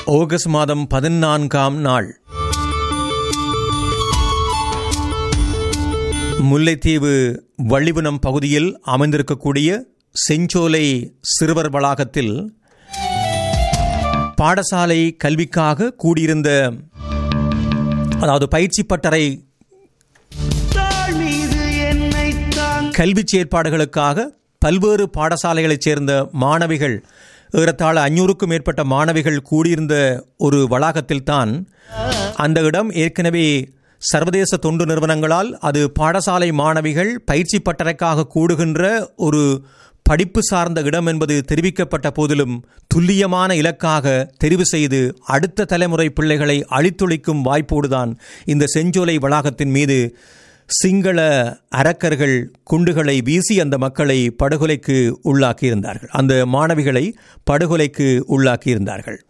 August மாதம் பதினான்காம் நாள் முல்லைத்தீவு வள்ளிவனம் பகுதியில் அமைந்திருக்கக்கூடிய செஞ்சோலை சிறுவர் வளாகத்தில் பாடசாலை கல்விக்காக கூடியிருந்த அதாவது பயிற்சி பட்டறை தாழ் மீது என்னை தாங்க கல்வி செயற்பாடுகளுக்காக பல்வேறு பாடசாலைகளைச் சேர்ந்த மாணவிகள் ஏறத்தாழ அஞ்சூறுக்கும் மேற்பட்ட மாணவிகள் கூடியிருந்த ஒரு வளாகத்தில்தான் அந்த இடம் ஏற்கனவே சர்வதேச தொண்டு நிறுவனங்களால் அது பாடசாலை மாணவிகள் பயிற்சி பட்டறைக்காக கூடுகின்ற ஒரு படிப்பு சார்ந்த இடம் என்பது தெரிவிக்கப்பட்ட போதிலும் துல்லியமான இலக்காக தெரிவு செய்து அடுத்த தலைமுறை பிள்ளைகளை அழித்தொழிக்கும் வாய்ப்போடுதான் இந்த செஞ்சோலை வளாகத்தின் மீது சிங்கள அரக்கர்கள் குண்டுகளை வீசி அந்த மக்களை படுகொலைக்கு உள்ளாக்கியிருந்தார்கள் அந்த மாணவிகளை படுகொலைக்கு உள்ளாக்கியிருந்தார்கள்